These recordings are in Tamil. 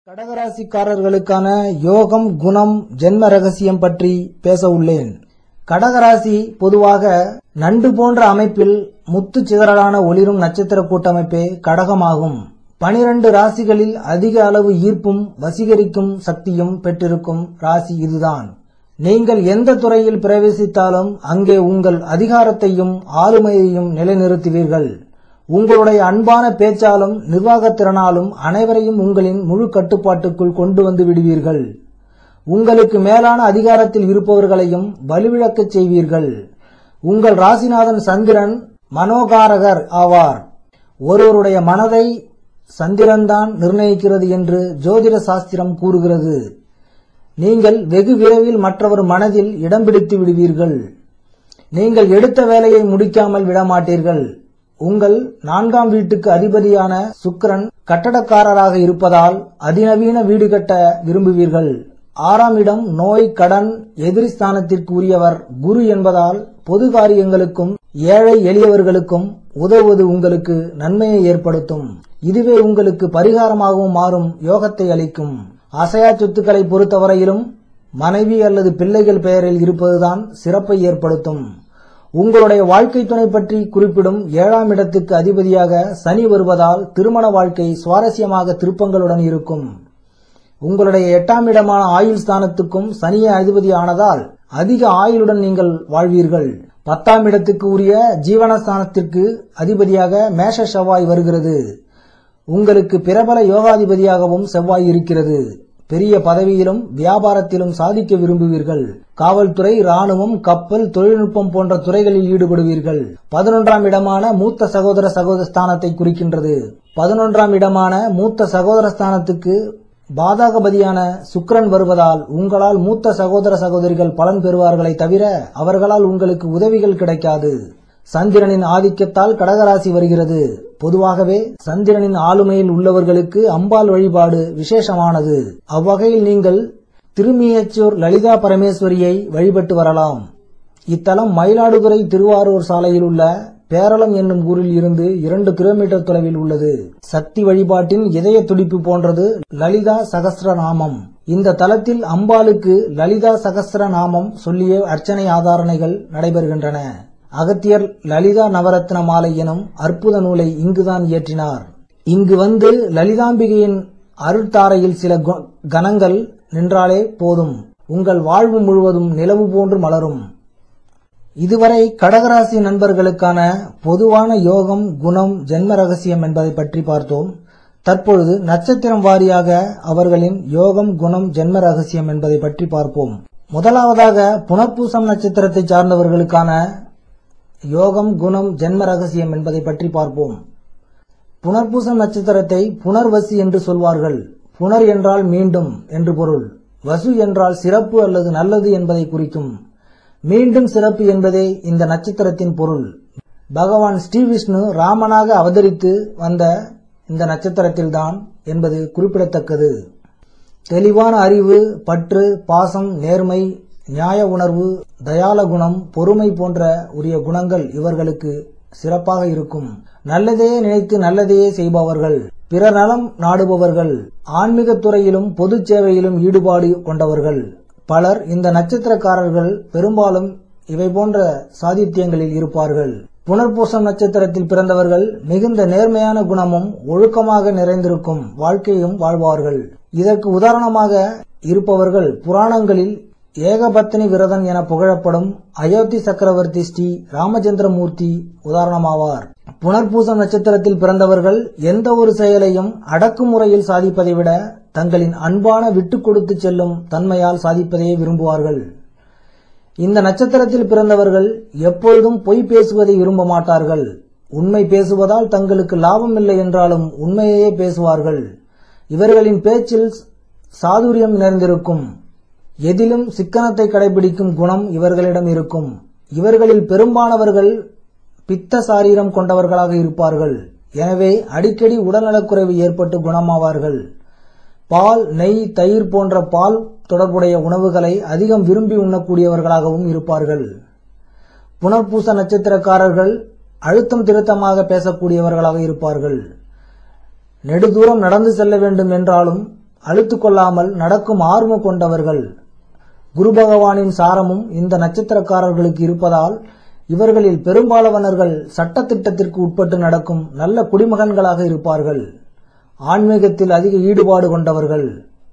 கடகராசிக்காரர்களுக்கான யோகம் குணம் ஜென்ம ரகசியம் பற்றி பேச உள்ளேன் கடகராசி பொதுவாக நண்டு போன்ற அமைப்பில் முத்து சிதறலான ஒளிரும் நட்சத்திர கூட்டமைப்பே கடகமாகும் பனிரெண்டு ராசிகளில் அதிக அளவு ஈர்ப்பும் வசீகரிக்கும் சக்தியும் பெற்றிருக்கும் ராசி இதுதான் நீங்கள் எந்த துறையில் பிரவேசித்தாலும் அங்கே உங்கள் அதிகாரத்தையும் ஆளுமையையும் நிலைநிறுத்துவீர்கள் உங்களுடைய அன்பான பேச்சாலும் நிர்வாகத்திறனாலும் அனைவரையும் உங்களின் முழு கட்டுப்பாட்டுக்குள் கொண்டு வந்து விடுவீர்கள் உங்களுக்கு மேலான அதிகாரத்தில் இருப்பவர்களையும் வலுவிழக்கச் செய்வீர்கள் உங்கள் ராசிநாதன் சந்திரன் மனோகாரகர் ஆவார் ஒருவருடைய மனதை சந்திரன்தான் நிர்ணயிக்கிறது என்று ஜோதிட சாஸ்திரம் கூறுகிறது நீங்கள் வெகு விரைவில் மற்றவர் மனதில் இடம் பிடித்து விடுவீர்கள் நீங்கள் எடுத்த வேலையை முடிக்காமல் விடமாட்டீர்கள் உங்கள் நான்காம் வீட்டுக்கு அதிபதியான சுக்கிரன் கட்டடக்காரராக இருப்பதால் அதிநவீன வீடு கட்ட விரும்புவீர்கள் ஆறாம் இடம் நோய் கடன் எதிரி ஸ்தானத்திற்கு உரியவர் குரு என்பதால் பொது காரியங்களுக்கும் ஏழை எளியவர்களுக்கும் உதவுவது உங்களுக்கு நன்மையை ஏற்படுத்தும் இதுவே உங்களுக்கு பரிகாரமாகவும் மாறும் யோகத்தை அளிக்கும் அசையா சொத்துக்களை பொறுத்தவரையிலும் மனைவி அல்லது பிள்ளைகள் பெயரில் இருப்பதுதான் சிறப்பை ஏற்படுத்தும் உங்களுடைய வாழ்க்கை துணை பற்றி குறிப்பிடும் ஏழாம் இடத்துக்கு அதிபதியாக சனி வருவதால் திருமண வாழ்க்கை சுவாரஸ்யமாக திருப்பங்களுடன் இருக்கும் உங்களுடைய எட்டாம் இடமான ஆயுள் ஸ்தானத்துக்கும் சனிய அதிபதியானதால் அதிக ஆயுளுடன் நீங்கள் வாழ்வீர்கள் பத்தாம் இடத்துக்கு உரிய ஜீவனஸ்தானத்திற்கு அதிபதியாக மேஷ செவ்வாய் வருகிறது உங்களுக்கு பிரபல யோகாதிபதியாகவும் செவ்வாய் இருக்கிறது பெரிய பதவியிலும் வியாபாரத்திலும் சாதிக்க விரும்புவீர்கள் காவல்துறை ராணுவம் கப்பல் தொழில்நுட்பம் போன்ற துறைகளில் ஈடுபடுவீர்கள் பதினொன்றாம் இடமான மூத்த சகோதர சகோதர ஸ்தானத்தை குறிக்கின்றது பதினொன்றாம் இடமான மூத்த சகோதர ஸ்தானத்துக்கு பாதகபதியான சுக்கிரன் வருவதால் உங்களால் மூத்த சகோதர சகோதரிகள் பலன் பெறுவார்களே தவிர அவர்களால் உங்களுக்கு உதவிகள் கிடைக்காது சந்திரனின் ஆதிக்கத்தால் கடகராசி வருகிறது பொதுவாகவே சந்திரனின் ஆளுமையில் உள்ளவர்களுக்கு அம்பாள் வழிபாடு விசேஷமானது அவ்வகையில் நீங்கள் திருமியச்சூர் லலிதா பரமேஸ்வரியை வழிபட்டு வரலாம் இத்தலம் மயிலாடுதுறை திருவாரூர் சாலையில் உள்ள பேரளம் என்னும் ஊரில் இருந்து இரண்டு கிலோமீட்டர் தொலைவில் உள்ளது சக்தி வழிபாட்டின் இதய துடிப்பு போன்றது லலிதா சகஸ்ர நாமம் இந்த தலத்தில் அம்பாளுக்கு லலிதா சகஸ்ர நாமம் சொல்லிய அர்ச்சனை ஆதாரணைகள் நடைபெறுகின்றன அகத்தியர் லலிதா நவரத்ன மாலை எனும் அற்புத நூலை இங்குதான் இயற்றினார் இங்கு வந்து லலிதாம்பிகையின் அருட்தாரையில் சில கு- கணங்கள் நின்றாலே போதும் உங்கள் வாழ்வு முழுவதும் நிலவு போன்று மலரும் இதுவரை கடகராசி நண்பர்களுக்கான பொதுவான யோகம் குணம் ஜென்ம ரகசியம் என்பதை பற்றி பார்த்தோம் தற்பொழுது நட்சத்திரம் வாரியாக அவர்களின் யோகம் குணம் ஜென்ம ரகசியம் என்பதை பற்றி பார்ப்போம் முதலாவதாக புனர்பூசம் நட்சத்திரத்தை சார்ந்தவர்களுக்கான யோகம் குணம் ஜென்ம ரகசியம் என்பதை பற்றி பார்ப்போம் புனர்பூசம் நட்சத்திரத்தை புனர்வசி என்று சொல்வார்கள் புனர் என்றால் மீண்டும் என்று பொருள் வசு என்றால் சிறப்பு அல்லது நல்லது என்பதை குறிக்கும் மீண்டும் சிறப்பு என்பதே இந்த நட்சத்திரத்தின் பொருள் பகவான் ஸ்ரீ விஷ்ணு ராமனாக அவதரித்து வந்த இந்த நட்சத்திரத்தில்தான் என்பது குறிப்பிடத்தக்கது தெளிவான அறிவு பற்று பாசம் நேர்மை நியாய உணர்வு தயால குணம் பொறுமை போன்ற உரிய குணங்கள் இவர்களுக்கு சிறப்பாக இருக்கும் நல்லதையே நினைத்து நல்லதையே செய்பவர்கள் பிறர் நலம் நாடுபவர்கள் ஆன்மீகத் துறையிலும் பொது சேவையிலும் ஈடுபாடு கொண்டவர்கள் பலர் இந்த நட்சத்திரக்காரர்கள் பெரும்பாலும் இவை போன்ற சாதித்தியங்களில் இருப்பார்கள் புனர்பூசம் நட்சத்திரத்தில் பிறந்தவர்கள் மிகுந்த நேர்மையான குணமும் ஒழுக்கமாக நிறைந்திருக்கும் வாழ்க்கையும் வாழ்வார்கள் இதற்கு உதாரணமாக இருப்பவர்கள் புராணங்களில் ஏகபத்தினி விரதன் என புகழப்படும் அயோத்தி சக்கரவர்த்தி ஸ்ரீ ராமச்சந்திரமூர்த்தி உதாரணமாவார் புனர்பூசம் நட்சத்திரத்தில் பிறந்தவர்கள் எந்த ஒரு செயலையும் அடக்குமுறையில் சாதிப்பதை விட தங்களின் அன்பான விட்டுக் கொடுத்து செல்லும் தன்மையால் சாதிப்பதையே விரும்புவார்கள் இந்த நட்சத்திரத்தில் பிறந்தவர்கள் எப்பொழுதும் பொய் பேசுவதை விரும்ப மாட்டார்கள் உண்மை பேசுவதால் தங்களுக்கு லாபம் இல்லை என்றாலும் உண்மையையே பேசுவார்கள் இவர்களின் பேச்சில் சாதுரியம் நிறைந்திருக்கும் எதிலும் சிக்கனத்தை கடைபிடிக்கும் குணம் இவர்களிடம் இருக்கும் இவர்களில் பெரும்பாலானவர்கள் பித்த சாரீரம் கொண்டவர்களாக இருப்பார்கள் எனவே அடிக்கடி உடல்நலக்குறைவு ஏற்பட்டு குணமாவார்கள் பால் நெய் தயிர் போன்ற பால் தொடர்புடைய உணவுகளை அதிகம் விரும்பி உண்ணக்கூடியவர்களாகவும் இருப்பார்கள் புனர்பூச நட்சத்திரக்காரர்கள் அழுத்தம் திருத்தமாக பேசக்கூடியவர்களாக இருப்பார்கள் நெடுதூரம் நடந்து செல்ல வேண்டும் என்றாலும் அழுத்து கொள்ளாமல் நடக்கும் ஆர்வம் கொண்டவர்கள் குரு பகவானின் சாரமும் இந்த நட்சத்திரக்காரர்களுக்கு இருப்பதால் இவர்களில் பெரும்பாலானவர்கள் சட்டத்திட்டத்திற்கு உட்பட்டு நடக்கும் நல்ல குடிமகன்களாக இருப்பார்கள் ஆன்மீகத்தில் அதிக ஈடுபாடு கொண்டவர்கள்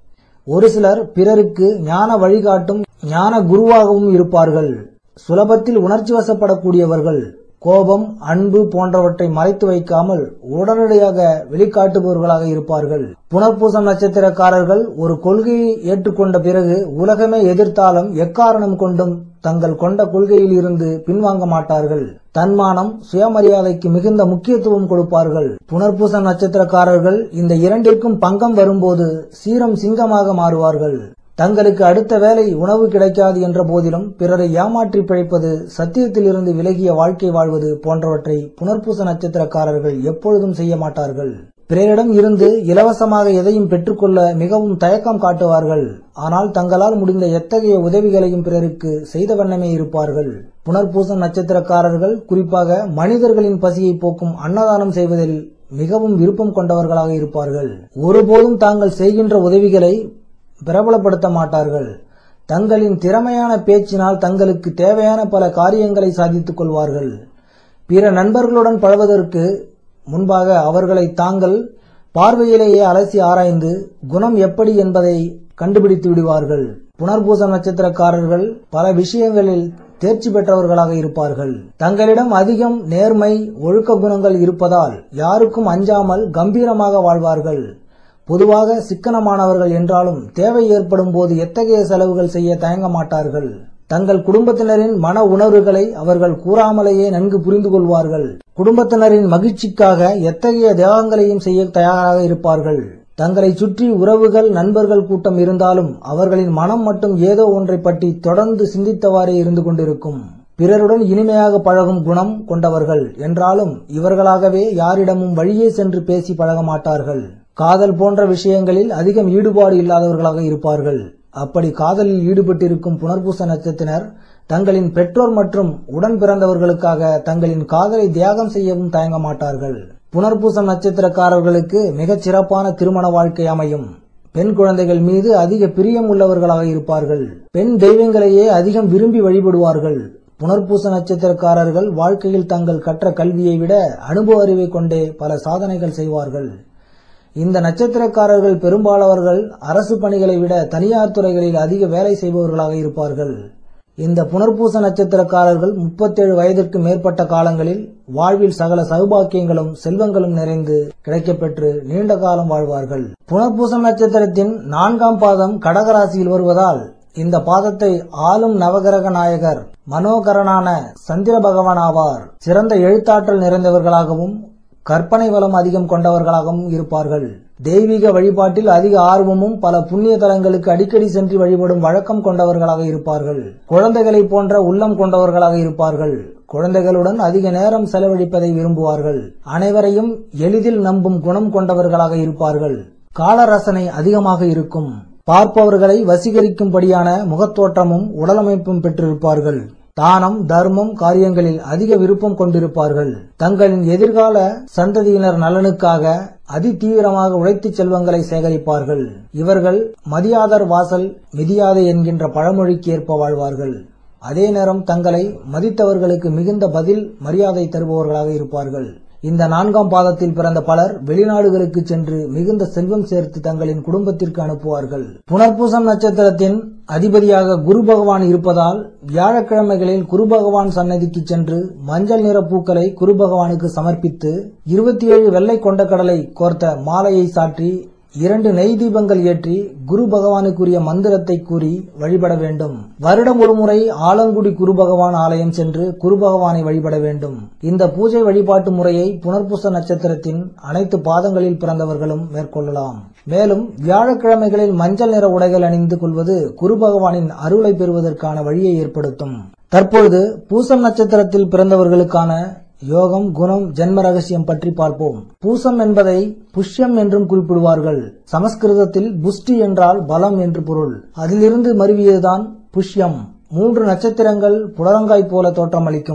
ஒரு சிலர் பிறருக்கு ஞான வழிகாட்டும் ஞான குருவாகவும் இருப்பார்கள் சுலபத்தில் உணர்ச்சி வசப்படக்கூடியவர்கள் கோபம் அன்பு போன்றவற்றை மறைத்து வைக்காமல் உடனடியாக வெளிக்காட்டுபவர்களாக இருப்பார்கள் புனர்பூசம் நட்சத்திரக்காரர்கள் ஒரு கொள்கையை ஏற்றுக்கொண்ட பிறகு உலகமே எதிர்த்தாலும் எக்காரணம் கொண்டும் தங்கள் கொண்ட கொள்கையில் இருந்து பின்வாங்க மாட்டார்கள் தன்மானம் சுயமரியாதைக்கு மிகுந்த முக்கியத்துவம் கொடுப்பார்கள் புனர்பூசம் நட்சத்திரக்காரர்கள் இந்த இரண்டிற்கும் பங்கம் வரும்போது சீரம் சிங்கமாக மாறுவார்கள் தங்களுக்கு அடுத்த வேளை உணவு கிடைக்காது என்ற போதிலும் பிறரை ஏமாற்றி பிழைப்பது சத்தியத்திலிருந்து விலகிய வாழ்க்கை வாழ்வது போன்றவற்றை புனர்பூச நட்சத்திரக்காரர்கள் எப்பொழுதும் செய்ய மாட்டார்கள் பிறரிடம் இருந்து இலவசமாக எதையும் பெற்றுக்கொள்ள மிகவும் தயக்கம் காட்டுவார்கள் ஆனால் தங்களால் முடிந்த எத்தகைய உதவிகளையும் பிறருக்கு செய்த வண்ணமே இருப்பார்கள் புனர்பூசம் நட்சத்திரக்காரர்கள் குறிப்பாக மனிதர்களின் பசியை போக்கும் அன்னதானம் செய்வதில் மிகவும் விருப்பம் கொண்டவர்களாக இருப்பார்கள் ஒருபோதும் தாங்கள் செய்கின்ற உதவிகளை பிரபலப்படுத்த மாட்டார்கள் தங்களின் திறமையான பேச்சினால் தங்களுக்கு தேவையான பல காரியங்களை சாதித்துக் கொள்வார்கள் பிற நண்பர்களுடன் பழவதற்கு முன்பாக அவர்களை தாங்கள் பார்வையிலேயே அலசி ஆராய்ந்து குணம் எப்படி என்பதை கண்டுபிடித்து விடுவார்கள் புனர்பூச நட்சத்திரக்காரர்கள் பல விஷயங்களில் தேர்ச்சி பெற்றவர்களாக இருப்பார்கள் தங்களிடம் அதிகம் நேர்மை ஒழுக்க குணங்கள் இருப்பதால் யாருக்கும் அஞ்சாமல் கம்பீரமாக வாழ்வார்கள் பொதுவாக சிக்கனமானவர்கள் என்றாலும் தேவை ஏற்படும் போது எத்தகைய செலவுகள் செய்ய தயங்க மாட்டார்கள் தங்கள் குடும்பத்தினரின் மன உணர்வுகளை அவர்கள் கூறாமலேயே நன்கு புரிந்து கொள்வார்கள் குடும்பத்தினரின் மகிழ்ச்சிக்காக எத்தகைய தியாகங்களையும் செய்ய தயாராக இருப்பார்கள் தங்களை சுற்றி உறவுகள் நண்பர்கள் கூட்டம் இருந்தாலும் அவர்களின் மனம் மட்டும் ஏதோ ஒன்றை பற்றி தொடர்ந்து சிந்தித்தவாறே இருந்து கொண்டிருக்கும் பிறருடன் இனிமையாக பழகும் குணம் கொண்டவர்கள் என்றாலும் இவர்களாகவே யாரிடமும் வழியே சென்று பேசி பழக மாட்டார்கள் காதல் போன்ற விஷயங்களில் அதிகம் ஈடுபாடு இல்லாதவர்களாக இருப்பார்கள் அப்படி காதலில் ஈடுபட்டிருக்கும் புனர்பூச நட்சத்தினர் தங்களின் பெற்றோர் மற்றும் உடன் பிறந்தவர்களுக்காக தங்களின் காதலை தியாகம் செய்யவும் தயங்க மாட்டார்கள் புனர்பூசம் நட்சத்திரக்காரர்களுக்கு மிகச் சிறப்பான திருமண வாழ்க்கை அமையும் பெண் குழந்தைகள் மீது அதிக பிரியம் உள்ளவர்களாக இருப்பார்கள் பெண் தெய்வங்களையே அதிகம் விரும்பி வழிபடுவார்கள் புனர்பூச நட்சத்திரக்காரர்கள் வாழ்க்கையில் தங்கள் கற்ற கல்வியை விட அனுபவ அறிவை கொண்டே பல சாதனைகள் செய்வார்கள் இந்த நட்சத்திரக்காரர்கள் பெரும்பாலானவர்கள் அரசு பணிகளை விட தனியார் துறைகளில் அதிக வேலை செய்பவர்களாக இருப்பார்கள் இந்த புனர்பூச நட்சத்திரக்காரர்கள் முப்பத்தேழு வயதிற்கு மேற்பட்ட காலங்களில் வாழ்வில் சகல சௌபாக்கியங்களும் செல்வங்களும் நிறைந்து கிடைக்கப்பெற்று நீண்ட காலம் வாழ்வார்கள் புனர்பூசம் நட்சத்திரத்தின் நான்காம் பாதம் கடகராசியில் வருவதால் இந்த பாதத்தை ஆளும் நவகிரக நாயகர் மனோகரனான சந்திர பகவான் ஆவார் சிறந்த எழுத்தாற்றல் நிறைந்தவர்களாகவும் கற்பனை வளம் அதிகம் கொண்டவர்களாகவும் இருப்பார்கள் தெய்வீக வழிபாட்டில் அதிக ஆர்வமும் பல புண்ணிய தலங்களுக்கு அடிக்கடி சென்று வழிபடும் வழக்கம் கொண்டவர்களாக இருப்பார்கள் குழந்தைகளை போன்ற உள்ளம் கொண்டவர்களாக இருப்பார்கள் குழந்தைகளுடன் அதிக நேரம் செலவழிப்பதை விரும்புவார்கள் அனைவரையும் எளிதில் நம்பும் குணம் கொண்டவர்களாக இருப்பார்கள் காலரசனை அதிகமாக இருக்கும் பார்ப்பவர்களை வசீகரிக்கும்படியான முகத்தோற்றமும் உடலமைப்பும் பெற்றிருப்பார்கள் தானம் தர்மம் காரியங்களில் அதிக விருப்பம் கொண்டிருப்பார்கள் தங்களின் எதிர்கால சந்ததியினர் நலனுக்காக அதிதீவிரமாக உழைத்துச் செல்வங்களை சேகரிப்பார்கள் இவர்கள் மதியாதர் வாசல் மிதியாதே என்கின்ற பழமொழிக்கு ஏற்ப வாழ்வார்கள் அதே நேரம் தங்களை மதித்தவர்களுக்கு மிகுந்த பதில் மரியாதை தருபவர்களாக இருப்பார்கள் இந்த நான்காம் பாதத்தில் பிறந்த பலர் வெளிநாடுகளுக்கு சென்று மிகுந்த செல்வம் சேர்த்து தங்களின் குடும்பத்திற்கு அனுப்புவார்கள் புனர்பூசம் நட்சத்திரத்தின் அதிபதியாக குரு பகவான் இருப்பதால் வியாழக்கிழமைகளில் குரு பகவான் சன்னதிக்கு சென்று மஞ்சள் நிற பூக்களை குரு பகவானுக்கு சமர்ப்பித்து இருபத்தி ஏழு வெள்ளை கொண்ட கடலை கோர்த்த மாலையை சாற்றி இரண்டு நெய் தீபங்கள் ஏற்றி குரு பகவானுக்குரிய மந்திரத்தை கூறி வழிபட வேண்டும் வருடம் ஒருமுறை ஆலங்குடி குரு பகவான் ஆலயம் சென்று குரு பகவானை வழிபட வேண்டும் இந்த பூஜை வழிபாட்டு முறையை புனர்பூச நட்சத்திரத்தின் அனைத்து பாதங்களில் பிறந்தவர்களும் மேற்கொள்ளலாம் மேலும் வியாழக்கிழமைகளில் மஞ்சள் நிற உடைகள் அணிந்து கொள்வது குரு பகவானின் அருளை பெறுவதற்கான வழியை ஏற்படுத்தும் தற்பொழுது பூசம் நட்சத்திரத்தில் பிறந்தவர்களுக்கான யோகம் குணம் ஜென்ம ரகசியம் பற்றி பார்ப்போம் பூசம் என்பதை புஷ்யம் என்றும் குறிப்பிடுவார்கள் சமஸ்கிருதத்தில் புஷ்டி என்றால் பலம் என்று பொருள் அதிலிருந்து மருவியதுதான் புஷ்யம் மூன்று நட்சத்திரங்கள் புலரங்காய் போல தோற்றமளிக்கும்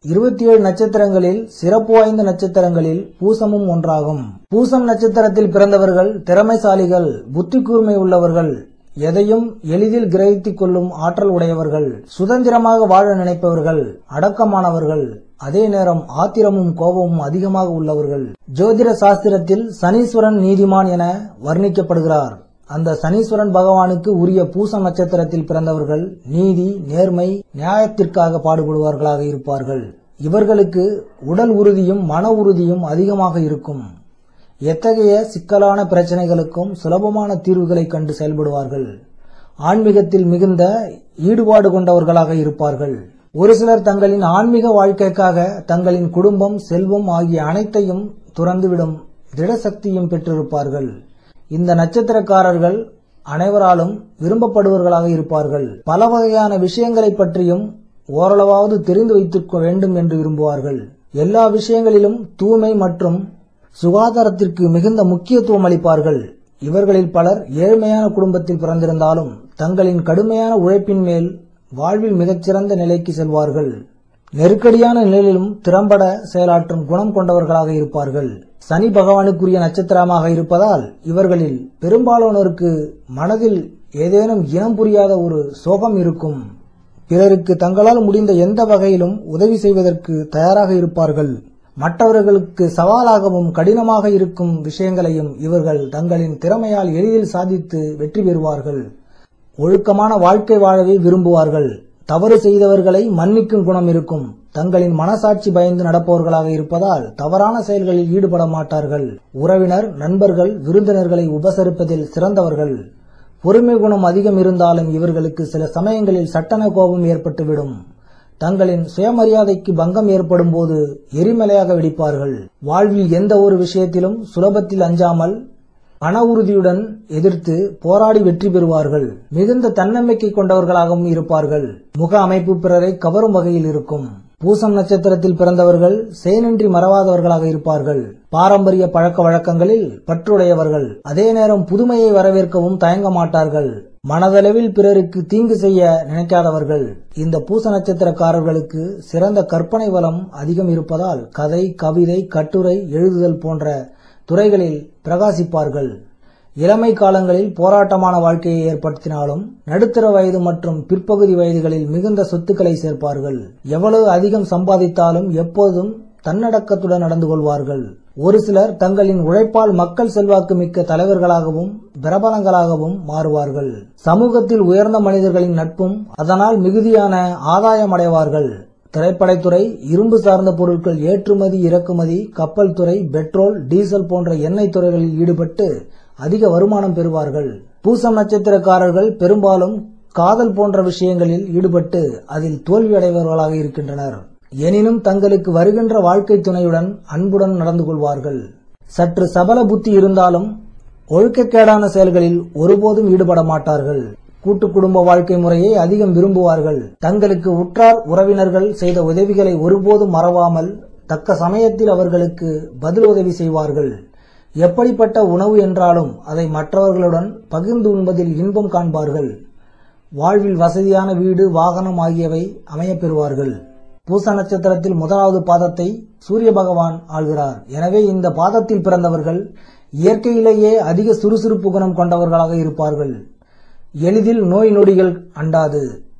இருபத்தி ஏழு நட்சத்திரங்களில் சிறப்பு வாய்ந்த நட்சத்திரங்களில் பூசமும் ஒன்றாகும் பூசம் நட்சத்திரத்தில் பிறந்தவர்கள் திறமைசாலிகள் புத்தி கூர்மை உள்ளவர்கள் எதையும் எளிதில் கிரகித்துக் கொள்ளும் ஆற்றல் உடையவர்கள் சுதந்திரமாக வாழ நினைப்பவர்கள் அடக்கமானவர்கள் அதே நேரம் ஆத்திரமும் கோபமும் அதிகமாக உள்ளவர்கள் ஜோதிட சாஸ்திரத்தில் சனீஸ்வரன் நீதிமான் என வர்ணிக்கப்படுகிறார் அந்த சனீஸ்வரன் பகவானுக்கு உரிய பூசம் நட்சத்திரத்தில் பிறந்தவர்கள் நீதி நேர்மை நியாயத்திற்காக பாடுபடுவார்களாக இருப்பார்கள் இவர்களுக்கு உடல் உறுதியும் மன உறுதியும் அதிகமாக இருக்கும் எத்தகைய சிக்கலான பிரச்சனைகளுக்கும் சுலபமான தீர்வுகளை கண்டு செயல்படுவார்கள் ஆன்மீகத்தில் மிகுந்த ஈடுபாடு கொண்டவர்களாக இருப்பார்கள் ஒரு சிலர் தங்களின் ஆன்மீக வாழ்க்கைக்காக தங்களின் குடும்பம் செல்வம் ஆகிய அனைத்தையும் துறந்துவிடும் திடசக்தியும் பெற்றிருப்பார்கள் இந்த நட்சத்திரக்காரர்கள் அனைவராலும் விரும்பப்படுவர்களாக இருப்பார்கள் பல வகையான விஷயங்களை பற்றியும் ஓரளவாவது தெரிந்து வைத்திருக்க வேண்டும் என்று விரும்புவார்கள் எல்லா விஷயங்களிலும் தூய்மை மற்றும் சுகாதாரத்திற்கு மிகுந்த முக்கியத்துவம் அளிப்பார்கள் இவர்களில் பலர் ஏழ்மையான குடும்பத்தில் பிறந்திருந்தாலும் தங்களின் கடுமையான உழைப்பின் மேல் வாழ்வில் மிகச்சிறந்த நிலைக்கு செல்வார்கள் நெருக்கடியான நிலையிலும் திறம்பட செயலாற்றும் குணம் கொண்டவர்களாக இருப்பார்கள் சனி பகவானுக்குரிய நட்சத்திரமாக இருப்பதால் இவர்களில் பெரும்பாலானோருக்கு மனதில் ஏதேனும் இனம் புரியாத ஒரு சோகம் இருக்கும் பிறருக்கு தங்களால் முடிந்த எந்த வகையிலும் உதவி செய்வதற்கு தயாராக இருப்பார்கள் மற்றவர்களுக்கு சவாலாகவும் கடினமாக இருக்கும் விஷயங்களையும் இவர்கள் தங்களின் திறமையால் எளிதில் சாதித்து வெற்றி பெறுவார்கள் ஒழுக்கமான வாழ்க்கை வாழவே விரும்புவார்கள் தவறு செய்தவர்களை மன்னிக்கும் குணம் இருக்கும் தங்களின் மனசாட்சி பயந்து நடப்பவர்களாக இருப்பதால் தவறான செயல்களில் ஈடுபட மாட்டார்கள் உறவினர் நண்பர்கள் விருந்தினர்களை உபசரிப்பதில் சிறந்தவர்கள் பொறுமை குணம் அதிகம் இருந்தாலும் இவர்களுக்கு சில சமயங்களில் சட்டன கோபம் ஏற்பட்டுவிடும் தங்களின் சுயமரியாதைக்கு பங்கம் ஏற்படும் போது எரிமலையாக வெடிப்பார்கள் வாழ்வில் எந்த ஒரு விஷயத்திலும் சுலபத்தில் அஞ்சாமல் மன உறுதியுடன் எதிர்த்து போராடி வெற்றி பெறுவார்கள் மிகுந்த தன்னம்பிக்கை கொண்டவர்களாகவும் இருப்பார்கள் முக அமைப்பு பிறரை கவரும் வகையில் இருக்கும் பூசம் நட்சத்திரத்தில் பிறந்தவர்கள் செயனின்றி மறவாதவர்களாக இருப்பார்கள் பாரம்பரிய பழக்க வழக்கங்களில் பற்றுடையவர்கள் அதே நேரம் புதுமையை வரவேற்கவும் தயங்க மாட்டார்கள் மனதளவில் பிறருக்கு தீங்கு செய்ய நினைக்காதவர்கள் இந்த பூச நட்சத்திரக்காரர்களுக்கு சிறந்த கற்பனை வளம் அதிகம் இருப்பதால் கதை கவிதை கட்டுரை எழுதுதல் போன்ற துறைகளில் பிரகாசிப்பார்கள் இளமை காலங்களில் போராட்டமான வாழ்க்கையை ஏற்படுத்தினாலும் நடுத்தர வயது மற்றும் பிற்பகுதி வயதுகளில் மிகுந்த சொத்துக்களை சேர்ப்பார்கள் எவ்வளவு அதிகம் சம்பாதித்தாலும் எப்போதும் தன்னடக்கத்துடன் நடந்து கொள்வார்கள் ஒரு சிலர் தங்களின் உழைப்பால் மக்கள் செல்வாக்கு மிக்க தலைவர்களாகவும் பிரபலங்களாகவும் மாறுவார்கள் சமூகத்தில் உயர்ந்த மனிதர்களின் நட்பும் அதனால் மிகுதியான ஆதாயம் அடைவார்கள் திரைப்படத்துறை இரும்பு சார்ந்த பொருட்கள் ஏற்றுமதி இறக்குமதி கப்பல் துறை பெட்ரோல் டீசல் போன்ற எண்ணெய் துறைகளில் ஈடுபட்டு அதிக வருமானம் பெறுவார்கள் பூசம் நட்சத்திரக்காரர்கள் பெரும்பாலும் காதல் போன்ற விஷயங்களில் ஈடுபட்டு அதில் தோல்வியடைபவர்களாக இருக்கின்றனர் எனினும் தங்களுக்கு வருகின்ற வாழ்க்கை துணையுடன் அன்புடன் நடந்து கொள்வார்கள் சற்று சபல புத்தி இருந்தாலும் ஒழுக்கக்கேடான செயல்களில் ஒருபோதும் ஈடுபட மாட்டார்கள் கூட்டு குடும்ப வாழ்க்கை முறையை அதிகம் விரும்புவார்கள் தங்களுக்கு உற்றார் உறவினர்கள் செய்த உதவிகளை ஒருபோதும் மறவாமல் தக்க சமயத்தில் அவர்களுக்கு பதில் உதவி செய்வார்கள் எப்படிப்பட்ட உணவு என்றாலும் அதை மற்றவர்களுடன் பகிர்ந்து உண்பதில் இன்பம் காண்பார்கள் வாழ்வில் வசதியான வீடு வாகனம் ஆகியவை அமையப் பெறுவார்கள் பூச நட்சத்திரத்தில் முதலாவது பாதத்தை சூரிய பகவான் ஆள்கிறார் எனவே இந்த பாதத்தில் பிறந்தவர்கள் இயற்கையிலேயே அதிக சுறுசுறுப்பு குணம் கொண்டவர்களாக இருப்பார்கள் எளிதில் நோய் நொடிகள் அண்டாது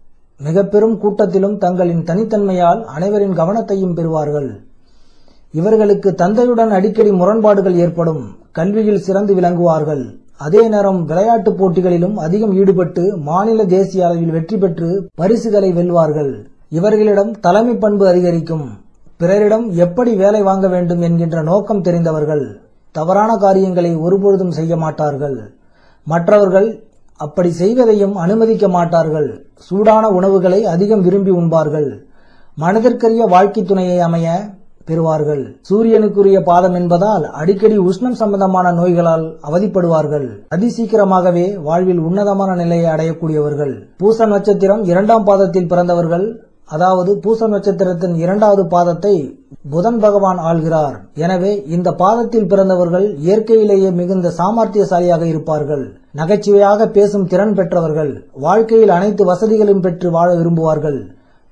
மிக பெரும் கூட்டத்திலும் தங்களின் தனித்தன்மையால் அனைவரின் கவனத்தையும் பெறுவார்கள் இவர்களுக்கு தந்தையுடன் அடிக்கடி முரண்பாடுகள் ஏற்படும் கல்வியில் சிறந்து விளங்குவார்கள் அதே நேரம் விளையாட்டுப் போட்டிகளிலும் அதிகம் ஈடுபட்டு மாநில தேசிய அளவில் வெற்றி பெற்று பரிசுகளை வெல்வார்கள் இவர்களிடம் தலைமை பண்பு அதிகரிக்கும் பிறரிடம் எப்படி வேலை வாங்க வேண்டும் என்கின்ற நோக்கம் தெரிந்தவர்கள் தவறான காரியங்களை ஒருபொழுதும் செய்ய மாட்டார்கள் மற்றவர்கள் அப்படி செய்வதையும் அனுமதிக்க மாட்டார்கள் சூடான உணவுகளை அதிகம் விரும்பி உண்பார்கள் மனதிற்கரிய வாழ்க்கை துணையை அமைய பெறுவார்கள் சூரியனுக்குரிய பாதம் என்பதால் அடிக்கடி உஷ்ணம் சம்பந்தமான நோய்களால் அவதிப்படுவார்கள் அதிசீக்கிரமாகவே வாழ்வில் உன்னதமான நிலையை அடையக்கூடியவர்கள் பூச நட்சத்திரம் இரண்டாம் பாதத்தில் பிறந்தவர்கள் அதாவது பூச நட்சத்திரத்தின் இரண்டாவது பாதத்தை புதன் பகவான் ஆள்கிறார் எனவே இந்த பாதத்தில் பிறந்தவர்கள் இயற்கையிலேயே மிகுந்த சாமர்த்தியசாலியாக இருப்பார்கள் நகைச்சுவையாக பேசும் திறன் பெற்றவர்கள் வாழ்க்கையில் அனைத்து வசதிகளும் பெற்று வாழ விரும்புவார்கள்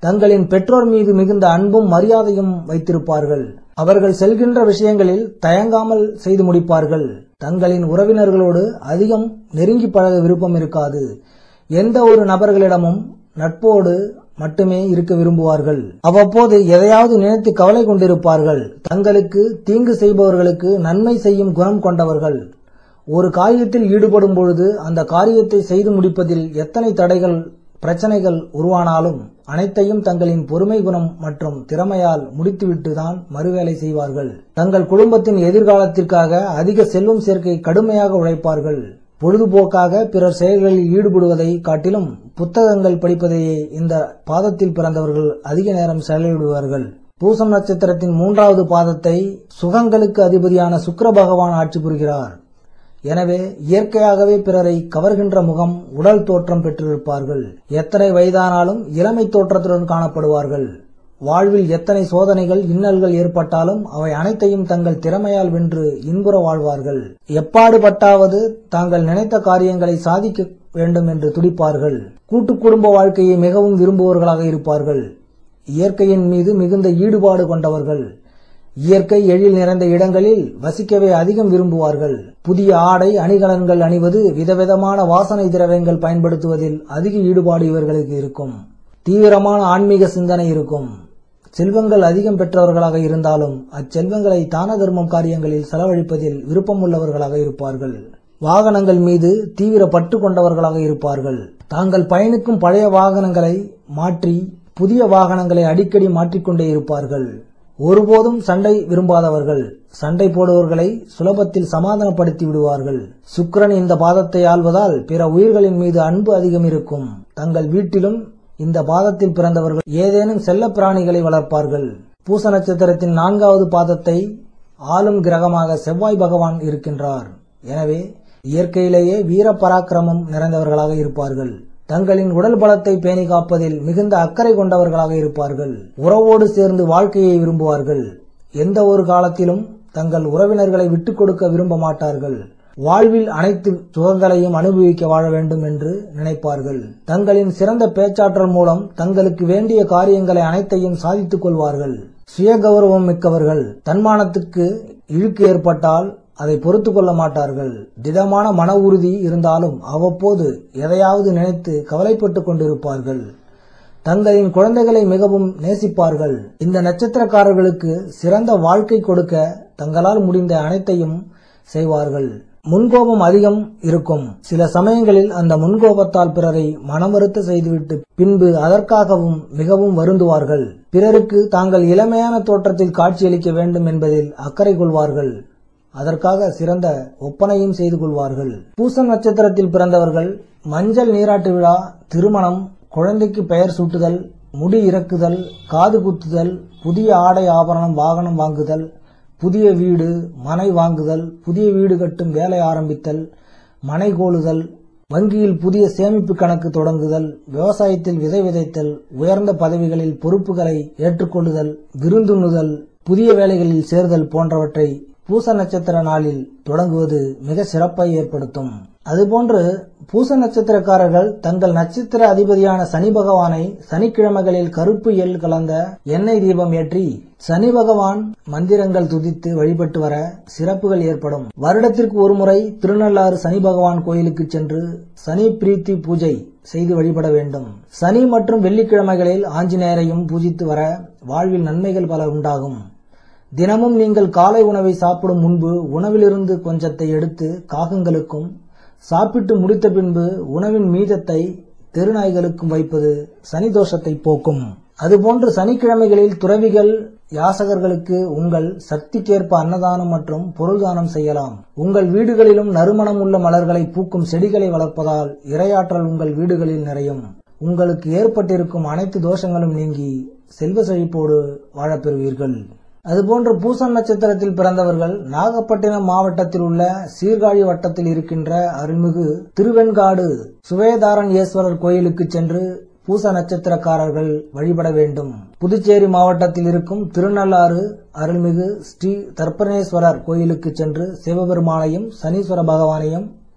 தங்களின் பெற்றோர் மீது மிகுந்த அன்பும் மரியாதையும் வைத்திருப்பார்கள் அவர்கள் செல்கின்ற விஷயங்களில் தயங்காமல் செய்து முடிப்பார்கள் தங்களின் உறவினர்களோடு அதிகம் நெருங்கி பழக விருப்பம் இருக்காது எந்த ஒரு நபர்களிடமும் நட்போடு மட்டுமே இருக்க விரும்புவார்கள் அவ்வப்போது எதையாவது நினைத்து கவலை கொண்டிருப்பார்கள் தங்களுக்கு தீங்கு செய்பவர்களுக்கு நன்மை செய்யும் குணம் கொண்டவர்கள் ஒரு காரியத்தில் ஈடுபடும் பொழுது அந்த காரியத்தை செய்து முடிப்பதில் எத்தனை தடைகள் பிரச்சனைகள் உருவானாலும் அனைத்தையும் தங்களின் பொறுமை குணம் மற்றும் திறமையால் முடித்துவிட்டு தான் மறுவேலை செய்வார்கள் தங்கள் குடும்பத்தின் எதிர்காலத்திற்காக அதிக செல்வம் சேர்க்கை கடுமையாக உழைப்பார்கள் பொழுதுபோக்காக பிறர் செயல்களில் ஈடுபடுவதை காட்டிலும் புத்தகங்கள் படிப்பதையே இந்த பாதத்தில் பிறந்தவர்கள் அதிக நேரம் செலவிடுவார்கள் பூசம் நட்சத்திரத்தின் மூன்றாவது பாதத்தை சுகங்களுக்கு அதிபதியான சுக்கிர பகவான் ஆட்சி புரிகிறார் எனவே இயற்கையாகவே பிறரை கவர்கின்ற முகம் உடல் தோற்றம் பெற்றிருப்பார்கள் எத்தனை வயதானாலும் இளமை தோற்றத்துடன் காணப்படுவார்கள் வாழ்வில் எத்தனை சோதனைகள் இன்னல்கள் ஏற்பட்டாலும் அவை அனைத்தையும் தங்கள் திறமையால் வென்று இன்புற வாழ்வார்கள் எப்பாடுபட்டாவது தாங்கள் நினைத்த காரியங்களை சாதிக்க வேண்டும் என்று துடிப்பார்கள் கூட்டு குடும்ப வாழ்க்கையை மிகவும் விரும்புவர்களாக இருப்பார்கள் இயற்கையின் மீது மிகுந்த ஈடுபாடு கொண்டவர்கள் இயற்கை எழில் நிறைந்த இடங்களில் வசிக்கவே அதிகம் விரும்புவார்கள் புதிய ஆடை அணிகலன்கள் அணிவது விதவிதமான வாசனை திரவியங்கள் பயன்படுத்துவதில் அதிக ஈடுபாடு இவர்களுக்கு இருக்கும் தீவிரமான ஆன்மீக சிந்தனை இருக்கும் செல்வங்கள் அதிகம் பெற்றவர்களாக இருந்தாலும் அச்செல்வங்களை தான தர்மம் காரியங்களில் செலவழிப்பதில் விருப்பமுள்ளவர்களாக இருப்பார்கள் வாகனங்கள் மீது தீவிர பற்று கொண்டவர்களாக இருப்பார்கள் தாங்கள் பயணிக்கும் பழைய வாகனங்களை மாற்றி புதிய வாகனங்களை அடிக்கடி மாற்றிக்கொண்டே இருப்பார்கள் ஒருபோதும் சண்டை விரும்பாதவர்கள் சண்டை போடுவர்களை சுலபத்தில் சமாதானப்படுத்தி விடுவார்கள் சுக்கிரன் இந்த பாதத்தை ஆள்வதால் பிற உயிர்களின் மீது அன்பு அதிகம் இருக்கும் தங்கள் வீட்டிலும் இந்த பாதத்தில் பிறந்தவர்கள் ஏதேனும் செல்ல பிராணிகளை வளர்ப்பார்கள் பூச நட்சத்திரத்தின் நான்காவது பாதத்தை ஆளும் கிரகமாக செவ்வாய் பகவான் இருக்கின்றார் எனவே இயற்கையிலேயே வீர பராக்கிரமம் நிறைந்தவர்களாக இருப்பார்கள் தங்களின் உடல் பலத்தை பேணி காப்பதில் மிகுந்த அக்கறை கொண்டவர்களாக இருப்பார்கள் உறவோடு சேர்ந்து வாழ்க்கையை விரும்புவார்கள் எந்த ஒரு காலத்திலும் தங்கள் உறவினர்களை விட்டுக் கொடுக்க விரும்ப மாட்டார்கள் வாழ்வில் அனைத்து சுகங்களையும் அனுபவிக்க வாழ வேண்டும் என்று நினைப்பார்கள் தங்களின் சிறந்த பேச்சாற்றல் மூலம் தங்களுக்கு வேண்டிய காரியங்களை அனைத்தையும் சாதித்துக் கொள்வார்கள் சுய கௌரவம் மிக்கவர்கள் தன்மானத்துக்கு இழுக்கு ஏற்பட்டால் அதை பொறுத்து கொள்ள மாட்டார்கள் திடமான மன உறுதி இருந்தாலும் அவ்வப்போது எதையாவது நினைத்து கவலைப்பட்டுக் கொண்டிருப்பார்கள் தங்களின் குழந்தைகளை மிகவும் நேசிப்பார்கள் இந்த நட்சத்திரக்காரர்களுக்கு சிறந்த வாழ்க்கை கொடுக்க தங்களால் முடிந்த அனைத்தையும் செய்வார்கள் முன்கோபம் அதிகம் இருக்கும் சில சமயங்களில் அந்த முன்கோபத்தால் பிறரை மனமறுத்து செய்துவிட்டு பின்பு அதற்காகவும் மிகவும் வருந்துவார்கள் பிறருக்கு தாங்கள் இளமையான தோற்றத்தில் காட்சியளிக்க வேண்டும் என்பதில் அக்கறை கொள்வார்கள் அதற்காக சிறந்த ஒப்பனையும் செய்து கொள்வார்கள் பூசம் நட்சத்திரத்தில் பிறந்தவர்கள் மஞ்சள் நீராட்டு விழா திருமணம் குழந்தைக்கு பெயர் சூட்டுதல் முடி இறக்குதல் காது குத்துதல் புதிய ஆடை ஆபரணம் வாகனம் வாங்குதல் புதிய வீடு மனை வாங்குதல் புதிய வீடு கட்டும் வேலை ஆரம்பித்தல் மனை கோளுதல் வங்கியில் புதிய சேமிப்பு கணக்கு தொடங்குதல் விவசாயத்தில் விதை விதைத்தல் உயர்ந்த பதவிகளில் பொறுப்புகளை ஏற்றுக்கொள்ளுதல் விருந்துண்ணுதல் புதிய வேலைகளில் சேர்தல் போன்றவற்றை பூச நட்சத்திர நாளில் தொடங்குவது மிக சிறப்பை ஏற்படுத்தும் அதுபோன்று பூச நட்சத்திரக்காரர்கள் தங்கள் நட்சத்திர அதிபதியான சனி பகவானை சனிக்கிழமைகளில் கருப்பு எள் கலந்த எண்ணெய் தீபம் ஏற்றி சனி பகவான் மந்திரங்கள் துதித்து வழிபட்டு வர சிறப்புகள் ஏற்படும் வருடத்திற்கு ஒருமுறை திருநள்ளாறு சனி பகவான் கோயிலுக்கு சென்று சனி பிரீத்தி பூஜை செய்து வழிபட வேண்டும் சனி மற்றும் வெள்ளிக்கிழமைகளில் ஆஞ்சநேயரையும் பூஜித்து வர வாழ்வில் நன்மைகள் பல உண்டாகும் தினமும் நீங்கள் காலை உணவை சாப்பிடும் முன்பு உணவிலிருந்து கொஞ்சத்தை எடுத்து காகங்களுக்கும் சாப்பிட்டு முடித்த பின்பு உணவின் மீதத்தை தெருநாய்களுக்கும் வைப்பது சனி தோஷத்தை போக்கும் அதுபோன்று சனிக்கிழமைகளில் துறவிகள் யாசகர்களுக்கு உங்கள் சக்திக்கேற்ப அன்னதானம் மற்றும் பொருள் தானம் செய்யலாம் உங்கள் வீடுகளிலும் நறுமணம் உள்ள மலர்களை பூக்கும் செடிகளை வளர்ப்பதால் இரையாற்றல் உங்கள் வீடுகளில் நிறையும் உங்களுக்கு ஏற்பட்டிருக்கும் அனைத்து தோஷங்களும் நீங்கி செல்வ செழிப்போடு வாழப்பெறுவீர்கள் அதுபோன்று பூசம் நட்சத்திரத்தில் பிறந்தவர்கள் நாகப்பட்டினம் மாவட்டத்தில் உள்ள சீர்காழி வட்டத்தில் இருக்கின்ற அருள்மிகு திருவெண்காடு சுவேதாரன் ஈஸ்வரர் கோயிலுக்கு சென்று பூச நட்சத்திரக்காரர்கள் வழிபட வேண்டும் புதுச்சேரி மாவட்டத்தில் இருக்கும் திருநள்ளாறு அருள்மிகு ஸ்ரீ தர்ப்பணேஸ்வரர் கோயிலுக்கு சென்று சிவபெருமானையும் சனீஸ்வர பகவானையும்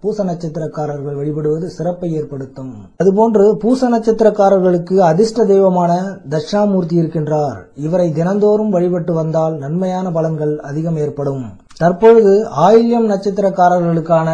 பூச நட்சத்திரக்காரர்கள் வழிபடுவது சிறப்பை ஏற்படுத்தும் அதுபோன்று பூச நட்சத்திரக்காரர்களுக்கு அதிர்ஷ்ட தெய்வமான தட்சிணாமூர்த்தி இருக்கின்றார் இவரை தினந்தோறும் வழிபட்டு வந்தால் நன்மையான பலன்கள் அதிகம் ஏற்படும் தற்பொழுது ஆயில்யம் நட்சத்திரக்காரர்களுக்கான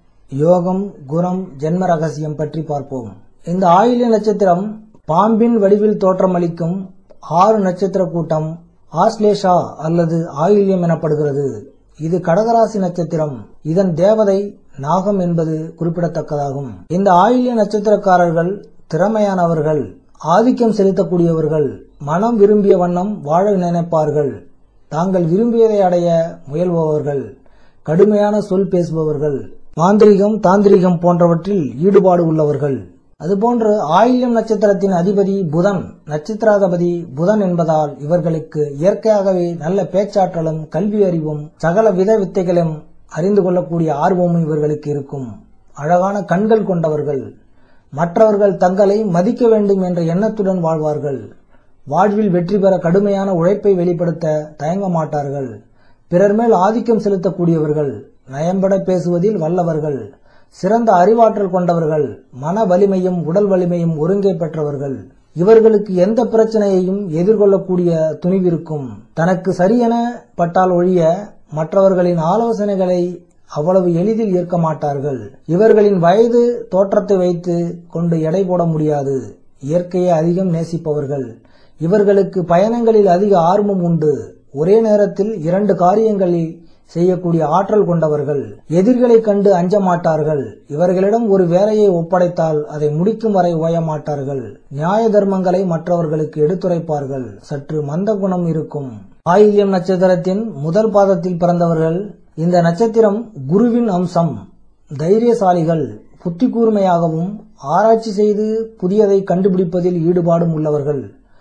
யோகம் குணம் ஜென்ம ரகசியம் பற்றி பார்ப்போம் இந்த ஆயில்ய நட்சத்திரம் பாம்பின் வடிவில் தோற்றமளிக்கும் ஆறு நட்சத்திர கூட்டம் ஆஸ்லேஷா அல்லது ஆயில்யம் எனப்படுகிறது இது கடகராசி நட்சத்திரம் இதன் தேவதை நாகம் என்பது குறிப்பிடத்தக்கதாகும் இந்த ஆயில்ய நட்சத்திரக்காரர்கள் திறமையானவர்கள் ஆதிக்கம் செலுத்தக்கூடியவர்கள் மனம் விரும்பிய வண்ணம் வாழ நினைப்பார்கள் தாங்கள் விரும்பியதை அடைய முயல்பவர்கள் கடுமையான சொல் பேசுபவர்கள் மாந்திரிகம் தாந்திரிகம் போன்றவற்றில் ஈடுபாடு உள்ளவர்கள் அதுபோன்று ஆயில்யம் நட்சத்திரத்தின் அதிபதி புதன் நட்சத்திராதிபதி புதன் என்பதால் இவர்களுக்கு இயற்கையாகவே நல்ல பேச்சாற்றலும் கல்வி அறிவும் சகல வித வித்தைகளும் அறிந்து கொள்ளக்கூடிய ஆர்வமும் இவர்களுக்கு இருக்கும் அழகான கண்கள் கொண்டவர்கள் மற்றவர்கள் தங்களை மதிக்க வேண்டும் என்ற எண்ணத்துடன் வாழ்வார்கள் வாழ்வில் வெற்றி பெற கடுமையான உழைப்பை வெளிப்படுத்த தயங்க மாட்டார்கள் பிறர் மேல் ஆதிக்கம் செலுத்தக்கூடியவர்கள் நயம்பட பேசுவதில் வல்லவர்கள் சிறந்த அறிவாற்றல் கொண்டவர்கள் மன வலிமையும் உடல் வலிமையும் ஒருங்கே பெற்றவர்கள் இவர்களுக்கு எந்த பிரச்சனையையும் எதிர்கொள்ளக்கூடிய துணிவிருக்கும் தனக்கு சரியென பட்டால் ஒழிய மற்றவர்களின் ஆலோசனைகளை அவ்வளவு எளிதில் ஏற்க மாட்டார்கள் இவர்களின் வயது தோற்றத்தை வைத்து கொண்டு எடை போட முடியாது இயற்கையை அதிகம் நேசிப்பவர்கள் இவர்களுக்கு பயணங்களில் அதிக ஆர்வம் உண்டு ஒரே நேரத்தில் இரண்டு காரியங்களில் செய்யக்கூடிய ஆற்றல் கொண்டவர்கள் எதிர்களை கண்டு அஞ்ச மாட்டார்கள் இவர்களிடம் ஒரு வேலையை ஒப்படைத்தால் அதை முடிக்கும் வரை ஓய மாட்டார்கள் நியாய தர்மங்களை மற்றவர்களுக்கு எடுத்துரைப்பார்கள் சற்று மந்த குணம் இருக்கும் ஆயில்யம் நட்சத்திரத்தின் முதல் பாதத்தில் பிறந்தவர்கள் இந்த நட்சத்திரம் குருவின் அம்சம் தைரியசாலிகள் புத்தி கூர்மையாகவும் ஆராய்ச்சி செய்து புதியதை கண்டுபிடிப்பதில் ஈடுபாடும் உள்ளவர்கள்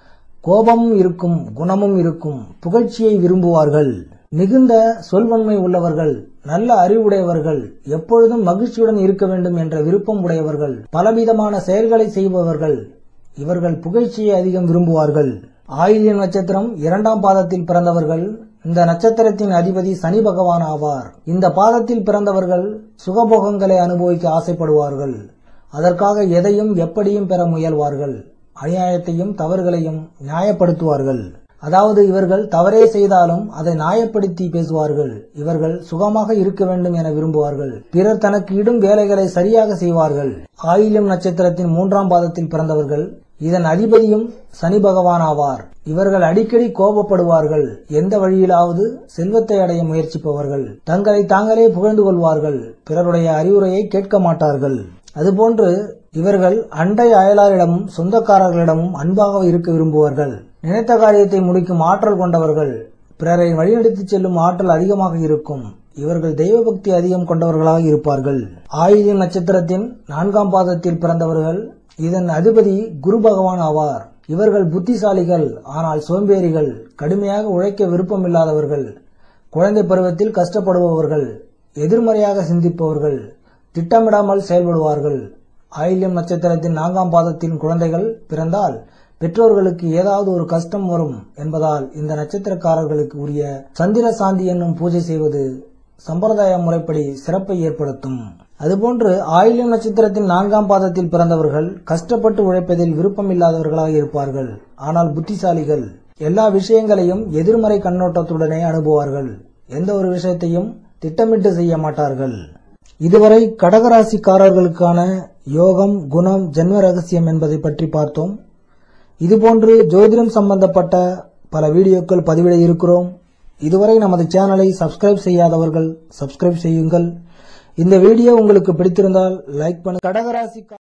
கோபமும் இருக்கும் குணமும் இருக்கும் புகழ்ச்சியை விரும்புவார்கள் மிகுந்த சொல்வன்மை உள்ளவர்கள் நல்ல அறிவுடையவர்கள் எப்பொழுதும் மகிழ்ச்சியுடன் இருக்க வேண்டும் என்ற விருப்பம் உடையவர்கள் பலவிதமான செயல்களை செய்பவர்கள் இவர்கள் புகழ்ச்சியை அதிகம் விரும்புவார்கள் ஆயில்ய நட்சத்திரம் இரண்டாம் பாதத்தில் பிறந்தவர்கள் இந்த நட்சத்திரத்தின் அதிபதி சனி பகவான் ஆவார் இந்த பாதத்தில் பிறந்தவர்கள் சுகபோகங்களை அனுபவிக்க ஆசைப்படுவார்கள் அதற்காக எதையும் எப்படியும் பெற முயல்வார்கள் அநியாயத்தையும் தவறுகளையும் நியாயப்படுத்துவார்கள் அதாவது இவர்கள் தவறே செய்தாலும் அதை நியாயப்படுத்தி பேசுவார்கள் இவர்கள் சுகமாக இருக்க வேண்டும் என விரும்புவார்கள் பிறர் தனக்கு இடும் வேலைகளை சரியாக செய்வார்கள் ஆயில்யம் நட்சத்திரத்தின் மூன்றாம் பாதத்தில் பிறந்தவர்கள் இதன் அதிபதியும் சனி பகவான் ஆவார் இவர்கள் அடிக்கடி கோபப்படுவார்கள் எந்த வழியிலாவது செல்வத்தை அடைய முயற்சிப்பவர்கள் தங்களை தாங்களே புகழ்ந்து கொள்வார்கள் பிறருடைய அறிவுரையை கேட்க மாட்டார்கள் அதுபோன்று இவர்கள் அண்டை அயலாரிடமும் சொந்தக்காரர்களிடமும் அன்பாக இருக்க விரும்புவார்கள் நினைத்த காரியத்தை முடிக்கும் ஆற்றல் கொண்டவர்கள் பிறரை வழிநடத்திச் செல்லும் ஆற்றல் அதிகமாக இருக்கும் இவர்கள் தெய்வ பக்தி அதிகம் கொண்டவர்களாக இருப்பார்கள் ஆயுதம் நட்சத்திரத்தின் நான்காம் பாதத்தில் பிறந்தவர்கள் இதன் அதிபதி குரு பகவான் ஆவார் இவர்கள் புத்திசாலிகள் ஆனால் சோம்பேறிகள் கடுமையாக உழைக்க விருப்பமில்லாதவர்கள் குழந்தை பருவத்தில் கஷ்டப்படுபவர்கள் எதிர்மறையாக சிந்திப்பவர்கள் திட்டமிடாமல் செயல்படுவார்கள் ஆயில்யம் நட்சத்திரத்தின் நான்காம் பாதத்தின் குழந்தைகள் பிறந்தால் பெற்றோர்களுக்கு ஏதாவது ஒரு கஷ்டம் வரும் என்பதால் இந்த நட்சத்திரக்காரர்களுக்கு உரிய சந்திர சாந்தி என்னும் பூஜை செய்வது சம்பிரதாய முறைப்படி சிறப்பை ஏற்படுத்தும் அதுபோன்று ஆயில்யம் நட்சத்திரத்தின் நான்காம் பாதத்தில் பிறந்தவர்கள் கஷ்டப்பட்டு உழைப்பதில் விருப்பமில்லாதவர்களாக இருப்பார்கள் ஆனால் புத்திசாலிகள் எல்லா விஷயங்களையும் எதிர்மறை கண்ணோட்டத்துடனே அனுப்புவார்கள் எந்த ஒரு விஷயத்தையும் திட்டமிட்டு செய்ய மாட்டார்கள் இதுவரை கடகராசிக்காரர்களுக்கான யோகம் குணம் ஜென்ம ரகசியம் என்பதை பற்றி பார்த்தோம் இதுபோன்று ஜோதிடம் சம்பந்தப்பட்ட பல வீடியோக்கள் பதிவிட இருக்கிறோம் இதுவரை நமது சேனலை சப்ஸ்கிரைப் செய்யாதவர்கள் சப்ஸ்கிரைப் செய்யுங்கள் இந்த வீடியோ உங்களுக்கு பிடித்திருந்தால் லைக் பண்ண கடகராசி